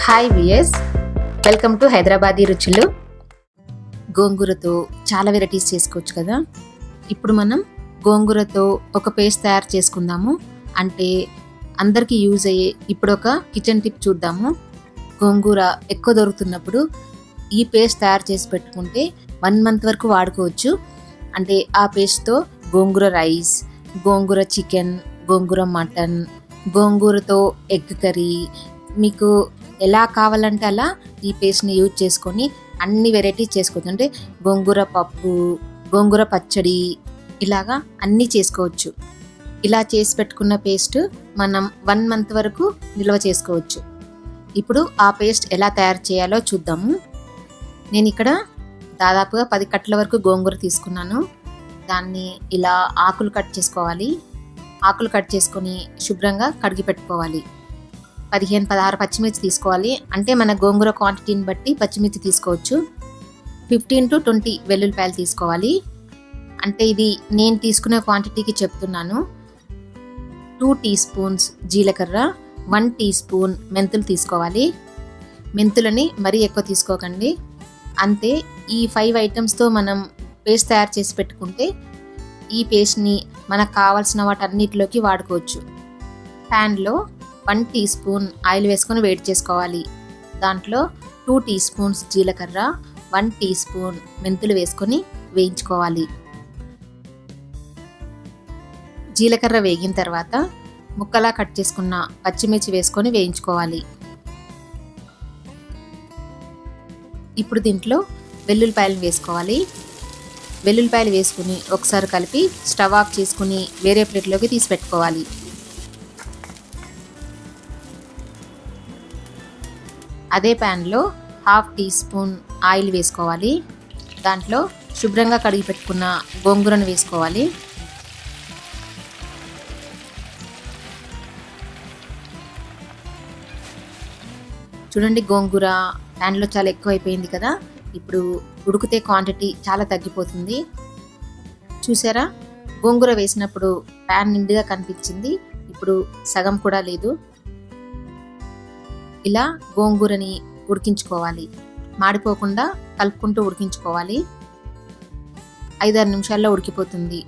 hi VS welcome to Hyderabadi రుచులు గోంగూరతో చాలా వెరైటీస్ చేసుకోవచ్చు కదా ఇప్పుడు మనం గోంగూరతో ఒక పేస్ట్ తయారు చేసుకుందాము అంటే అందరికీ యూజ్ అయ్యే ఇప్పుడు ఒక కిచెన్ టిప్ చూద్దాము గోంగూర ఎక్కువ దొరుకుతున్నప్పుడు ఈ పేస్ట్ తయారు చేసి పెట్టుకుంటే వన్ మంత్ వరకు వాడుకోవచ్చు అంటే ఆ పేస్ట్తో gongura rice gongura chicken gongura mutton గోంగూరతో ఎగ్ కర్రీ మీకు ఎలా కావాలంటే అలా ఈ పేస్ట్ని యూజ్ చేసుకొని అన్ని వెరైటీస్ చేసుకోవచ్చు అంటే గోంగూర పప్పు గోంగూర పచ్చడి ఇలాగా అన్నీ చేసుకోవచ్చు ఇలా చేసి పెట్టుకున్న పేస్ట్ మనం వన్ మంత్ వరకు నిల్వ చేసుకోవచ్చు ఇప్పుడు ఆ పేస్ట్ ఎలా తయారు చేయాలో చూద్దాము నేను ఇక్కడ దాదాపుగా పది కట్టల వరకు గోంగూర తీసుకున్నాను దాన్ని ఇలా ఆకులు కట్ చేసుకోవాలి ఆకులు కట్ చేసుకొని శుభ్రంగా కడిగి పెట్టుకోవాలి పదిహేను పదహారు పచ్చిమిర్చి తీసుకోవాలి అంటే మన గోంగూర క్వాంటిటీని బట్టి పచ్చిమిర్చి తీసుకోవచ్చు ఫిఫ్టీన్ టు ట్వంటీ వెల్లుల్లిపాయలు తీసుకోవాలి అంటే ఇది నేను తీసుకునే క్వాంటిటీకి చెప్తున్నాను టూ టీ స్పూన్స్ జీలకర్ర వన్ టీ స్పూన్ మెంతులు తీసుకోవాలి మెంతులని మరీ ఎక్కువ తీసుకోకండి అంతే ఈ ఫైవ్ ఐటమ్స్తో మనం పేస్ట్ తయారు చేసి పెట్టుకుంటే ఈ పేస్ట్ని మనకు కావాల్సిన వాటన్నిటిలోకి వాడుకోవచ్చు ప్యాన్లో వన్ టీ స్పూన్ ఆయిల్ వేసుకొని వేడి చేసుకోవాలి దాంట్లో టూ టీ స్పూన్స్ జీలకర్ర వన్ టీ స్పూన్ మెంతులు వేసుకొని వేయించుకోవాలి జీలకర్ర వేగిన తర్వాత ముక్కలా కట్ చేసుకున్న పచ్చిమిర్చి వేసుకొని వేయించుకోవాలి ఇప్పుడు దీంట్లో వెల్లుల్లిపాయలు వేసుకోవాలి వెల్లుల్లిపాయలు వేసుకుని ఒకసారి కలిపి స్టవ్ ఆఫ్ చేసుకుని వేరే ప్లేట్లోకి తీసి పెట్టుకోవాలి అదే ప్యాన్లో హాఫ్ టీ స్పూన్ ఆయిల్ వేసుకోవాలి దాంట్లో శుభ్రంగా కడిగి పెట్టుకున్న గోంగూరను వేసుకోవాలి చూడండి గోంగూర ప్యాన్లో చాలా ఎక్కువ అయిపోయింది కదా ఇప్పుడు ఉడికితే క్వాంటిటీ చాలా తగ్గిపోతుంది చూసారా గోంగూర వేసినప్పుడు ప్యాన్ నిండుగా కనిపించింది ఇప్పుడు సగం కూడా లేదు ఇలా గోంగూరని ఉడికించుకోవాలి మాడిపోకుండా కలుపుకుంటూ ఉడికించుకోవాలి ఐదారు నిమిషాల్లో ఉడికిపోతుంది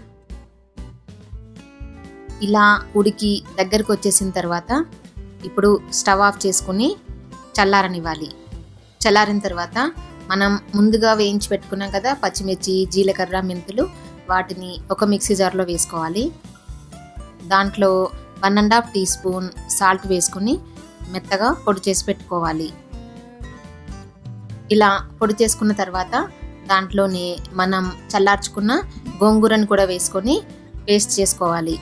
ఇలా ఉడికి దగ్గరకు వచ్చేసిన తర్వాత ఇప్పుడు స్టవ్ ఆఫ్ చేసుకుని చల్లారనివ్వాలి చల్లారిన తర్వాత మనం ముందుగా వేయించి పెట్టుకున్నాం కదా పచ్చిమిర్చి జీలకర్ర మెంతులు వాటిని ఒక మిక్సీ జార్లో వేసుకోవాలి దాంట్లో one and half teaspoon salt వేసుకుని మెత్తగా పొడి చేసి పెట్టుకోవాలి ఇలా పొడి చేసుకున్న తర్వాత దాంట్లోనే మనం చల్లార్చుకున్న గోంగూరను కూడా వేసుకొని పేస్ట్ చేసుకోవాలి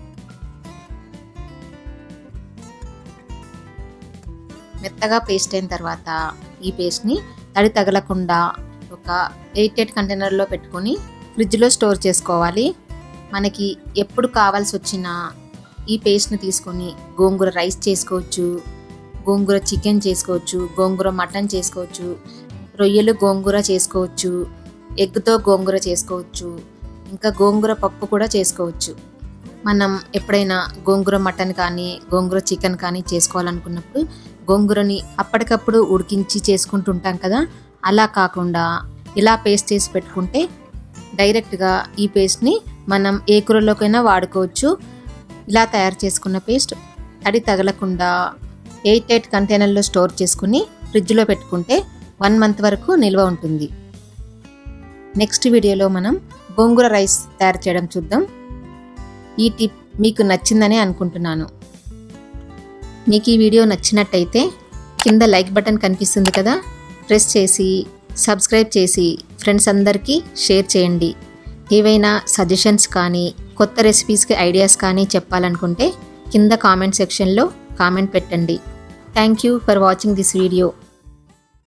మెత్తగా పేస్ట్ అయిన తర్వాత ఈ పేస్ట్ని తడి తగలకుండా ఒక ఎయిట్ ఎయిట్ కంటైనర్లో పెట్టుకొని ఫ్రిడ్జ్లో స్టోర్ చేసుకోవాలి మనకి ఎప్పుడు కావాల్సి వచ్చినా ఈ పేస్ట్ని తీసుకొని గోంగూర రైస్ చేసుకోవచ్చు గోంగూర చికెన్ చేసుకోవచ్చు గోంగూర మటన్ చేసుకోవచ్చు రొయ్యలు గోంగూర చేసుకోవచ్చు ఎగ్తో గోంగూర చేసుకోవచ్చు ఇంకా గోంగూర పప్పు కూడా చేసుకోవచ్చు మనం ఎప్పుడైనా గోంగూర మటన్ కానీ గోంగూర చికెన్ కానీ చేసుకోవాలనుకున్నప్పుడు గోంగూరని అప్పటికప్పుడు ఉడికించి చేసుకుంటుంటాం కదా అలా కాకుండా ఇలా పేస్ట్ చేసి పెట్టుకుంటే డైరెక్ట్గా ఈ పేస్ట్ని మనం ఏ కూరలోకైనా వాడుకోవచ్చు ఇలా తయారు చేసుకున్న పేస్ట్ తడి తగలకుండా ఎయిట్ ఎయిట్ కంటైనర్లో స్టోర్ చేసుకుని ఫ్రిడ్జ్లో పెట్టుకుంటే వన్ మంత్ వరకు నిల్వ ఉంటుంది నెక్స్ట్ వీడియోలో మనం గోంగూర రైస్ తయారు చేయడం చూద్దాం ఈ టిప్ మీకు నచ్చిందని అనుకుంటున్నాను మీకు ఈ వీడియో నచ్చినట్టయితే కింద లైక్ బటన్ కనిపిస్తుంది కదా ప్రెస్ చేసి సబ్స్క్రైబ్ చేసి ఫ్రెండ్స్ అందరికీ షేర్ చేయండి ఏవైనా సజెషన్స్ కానీ కొత్త రెసిపీస్కి ఐడియాస్ కానీ చెప్పాలనుకుంటే కింద కామెంట్ సెక్షన్లో కామెంట్ పెట్టండి thank you for watching this video